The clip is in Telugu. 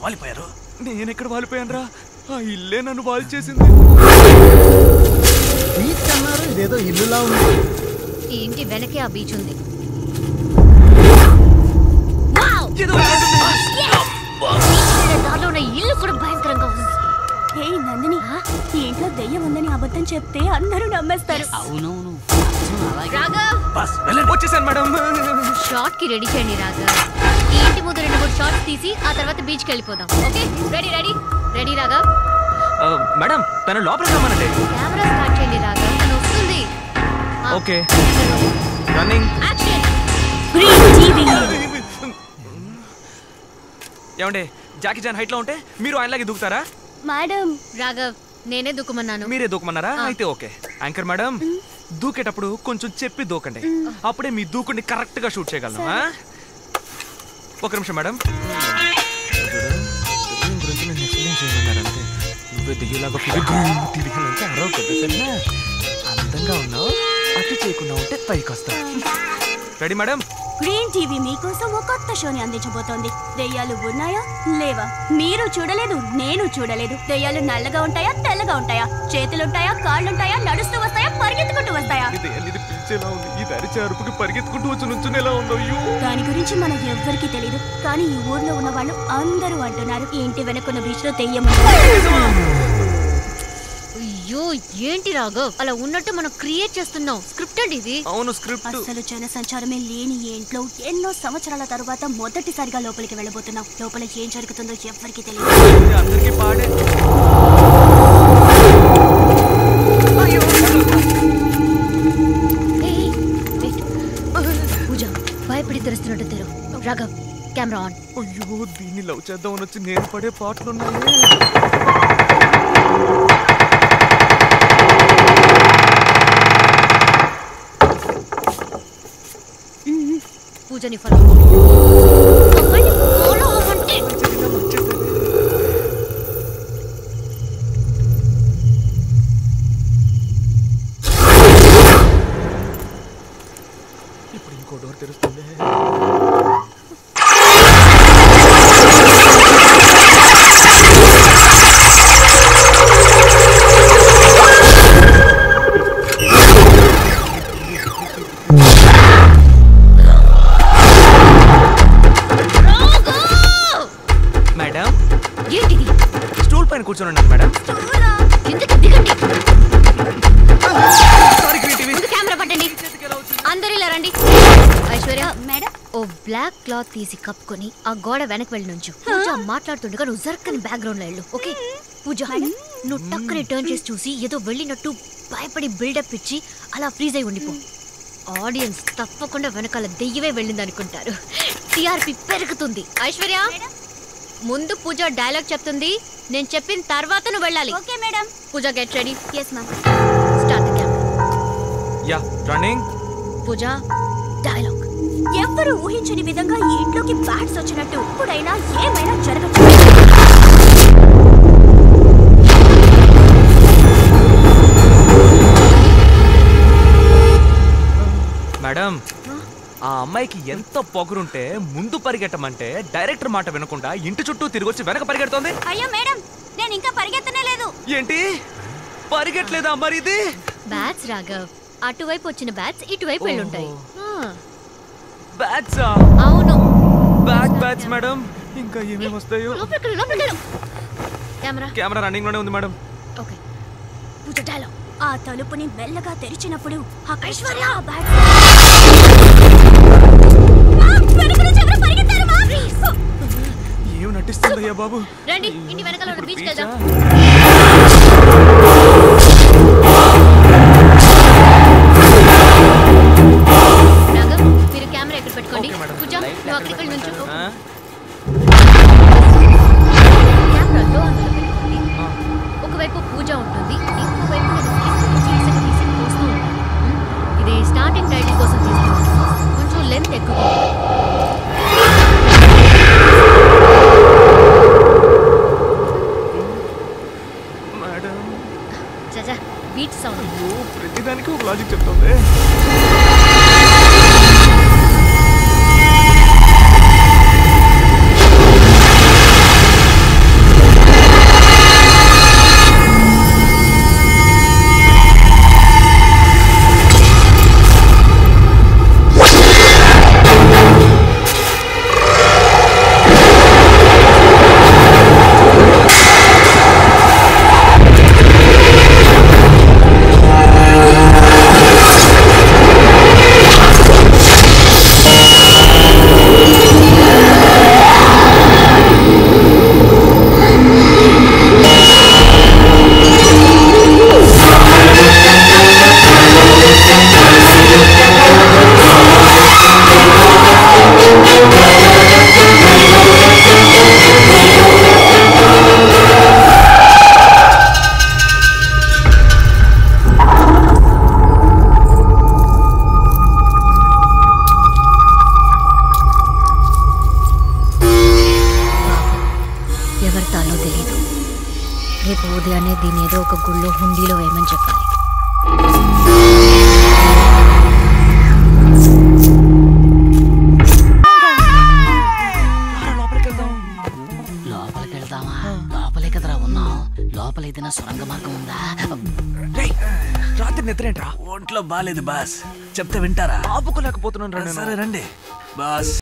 వాలిపోయారు నేను ఎక్కడ వాలిపోయాను రా ఆ ఇల్లే నన్ను వాల్ చేసింది బీచ్ అన్నారు ఇదేదో ఇల్లులా ఉంది ఈ ఇంటి వెనకే ఆ బీచ్ ఉంది దారిలో ఉన్న ఇల్లు కూడా భయంకరంగా ఉంది హే నందిని ఈ ఇంట్లో దెయ్యం ఉందని అబద్ధం చెప్తే అందరూ నమ్మేస్తారు అవునవును రాఘవ్ బస్ వెళ్ళండి వచ్చేసాను మేడం షార్ట్ కి రెడీ చేయండి రాఘవ్ ఈ ఇంటి ముందు రెండు మూడు షార్ట్స్ తీసి ఆ తర్వాత బీచ్ కి వెళ్ళిపోదాం okay ready ready ready Raghav ఆ, మేడం తను లోపలికి రమ్మనండి కెమెరా స్టార్ట్ చేయండి రాఘవ్ తను వస్తుంది ఓకే రన్నింగ్ యాక్షన్ ఏమండి జాకీ జాన్ హైట్ లో ఉంటే మీరు ఆయనలాగే దూకుతారా మేడం రాఘవ్ నేనే దుక్కుమన్నాను మీరే దూకమన్నారా అయితే ఓకే యాంకర్ మేడం దూకేటప్పుడు కొంచెం చెప్పి దూకండి అప్పుడే మీ దూకుని కరెక్ట్ గా షూట్ చేయగలను ఆ? ఒక నిమిషం మేడం దెయ్యం గురించి నేను explain చేయమన్నారు అంతే. నువ్వే దెయ్యంలాగా ఫిలిం టీవీ అంటే అరవకూడదు సరేనా అందంగా ఉన్నావు అతి చేయకుండా ఉంటే పైకి వస్తావు రెడీ మేడం గ్రీన్ టీవీ మీకోసం ఒక కొత్త షోని అందించబోతోంది దెయ్యాలు ఉన్నాయా లేవా మీరు చూడలేదు నేను చూడలేదు దెయ్యాలు నల్లగా ఉంటాయా తెల్లగా ఉంటాయా చేతులుంటాయా కాళ్ళుంటాయా నడుస్తూ వస్తాయా పరిగెత్తుకుంటూ వస్తాయా ఇది ఇది పిలిచేలా ఉంది ఈ దరిచే అరుపుకి పరిగెత్తుకుంటూ వచ్చి నుంచునేలా ఉందో అయ్యో దాని గురించి మనకు ఎవ్వరికీ తెలియదు కానీ ఈ ఊర్లో ఉన్న వాళ్ళు అందరూ అంటున్నారు ఈ ఇంటి వెనకున్న బీచ్ లో దెయ్యం ఉంది. అయ్యో ఏంటి రాఘవ్ అలా ఉన్నట్టు మనం క్రియేట్ చేస్తున్నాం స్క్రిప్టెడ్ ఇది అవును స్క్రిప్ట్ అసలు జన సంచారమే లేని ఈ ఇంట్లో ఎన్నో సంవత్సరాల తరువాత మొదటిసారిగా లోపలికి వెళ్ళబోతున్నాం లోపల ఏం జరుగుతుందో ఎవ్వరికీ తెలియదు అందరికీ పాడే ఏయ్, wait. పూజ భయపడి తెరుస్తున్నట్టు తెరు రాఘవ్ కెమెరా ఆన్ అయ్యో దీన్ని లవ్ చేద్దామని వచ్చి నేను పడే పాటలు ఉన్నాయి పూజని ఫాలో అవ్వండి ఫాలో అవ్వండి ఇప్పుడు ఇంకో డోర్ తెరుస్తుంది మేడం ఏంటిది స్టూల్ పైన కూర్చొని ఉన్నాను మేడం కిందకి దిగండి సారీ గ్రీన్ టీవీ ముందు కెమెరా పట్టండి అందరూ ఇలా రండి ఐశ్వర్య మేడం ఓ బ్లాక్ క్లాత్ తీసి కప్పుకొని ఆ గోడ వెనక్కి వెళ్ళి నుంచు పూజ మాట్లాడుతుండగా నువ్వు జర్కని బ్యాక్గ్రౌండ్ లో వెళ్ళు ఓకే పూజ నువ్వు టక్కని టర్న్ చేసి చూసి ఏదో వెళ్ళినట్టు భయపడి బిల్డప్ ఇచ్చి అలా ఫ్రీజ్ అయి ఉండిపో ఆడియన్స్ తప్పకుండా వెనకాల దెయ్యమే వెళ్ళింది అనుకుంటారు టిఆర్పి పెరుగుతుంది ఐశ్వర్య ముందు పూజ డైలాగ్ చెప్తుంది నేను చెప్పిన తర్వాత నువ్వు వెళ్ళాలి okay madam Pooja get ready yes ma'am start the camera yeah running Pooja dialogue ఎవ్వరు ఊహించని విధంగా ఈ ఇంట్లోకి బ్యాట్స్ వచ్చినట్టు ఇప్పుడైనా ఏమైనా జరగచ్చు మేడం ఆ అమ్మాయికి ఎంత పొగరుంటే ముందు పరిగెట్టమంటే డైరెక్టర్ మాట వినకుండా ఇంటి చుట్టూ తిరిగొచ్చి వెనక పరిగెడుతోంది అయ్యో మేడం నేను ఇంకా పరిగెత్తనే లేదు ఏంటి పరిగెట్లేదా మరి ఇది బ్యాట్స్ రాఘవ్ అటువైపు వచ్చిన బ్యాట్స్ ఇటువైపు వెళ్ళుంటాయి ఆ, బ్యాట్స్ అవును బ్యాట్ బ్యాట్స్ మేడం ఇంకా ఏమేమి వస్తాయో లోపలికి వెళ్ళు, లోపలికి వెళ్ళు. కెమెరా కెమెరా రన్నింగ్ లోనే ఉంది మేడం ఓకే పూజ డైలాగ్ ఆ తలుపుని మెల్లగా తెరిచినప్పుడు ఆ ఐశ్వర్య ఆ బ్యాట్ ఏం నటిస్తుందయ్యా బాబు రండి ఇంటి వెనకాల ఉన్న ఇప్పుడు బీచ్కి బీచా? వెళ్దాం రాఘవ్ మీరు కెమెరా ఎక్కడ పెట్టుకోండి ఓకే, మేడం. పూజ నువ్వు అక్కడికి వెళ్ళి నుంచు ఆ? కెమెరా లో అందులో పెట్టుకోండి ఒకవైపు పూజ ఉంటుంది ఇంకోవైపు నేను కిందకి చీసకి తీసి పోస్తూ ఉంటాను ఉమ్, ఇది స్టార్టింగ్ టైటిల్ కోసం తీసుకున్నాను కొంచెం లెంత్ ఎక్కువ ఉంది. మేడం చచా బీట్ సౌండ్ అయ్యో ప్రతిదానికి ఒక లాజిక్ చెప్తుంది రేపు ఉదయాన్నే దీని ఏదో ఒక గుళ్ళో హుండీలో వేయమని చెప్పాలి లోపలికి వెళ్దాం లోపలికి వెళ్దామా లోపలే కదరా ఉన్నాం లోపల ఏదైనా సొరంగ మార్గం ఉందా రేయ్, రాత్రి నిద్రేంట్రా ఒంట్లో బాలేదు బాస్ చెప్తే వింటారా ఆపుకోలేకపోతున్నాను రా నేను. సరే రండి బాస్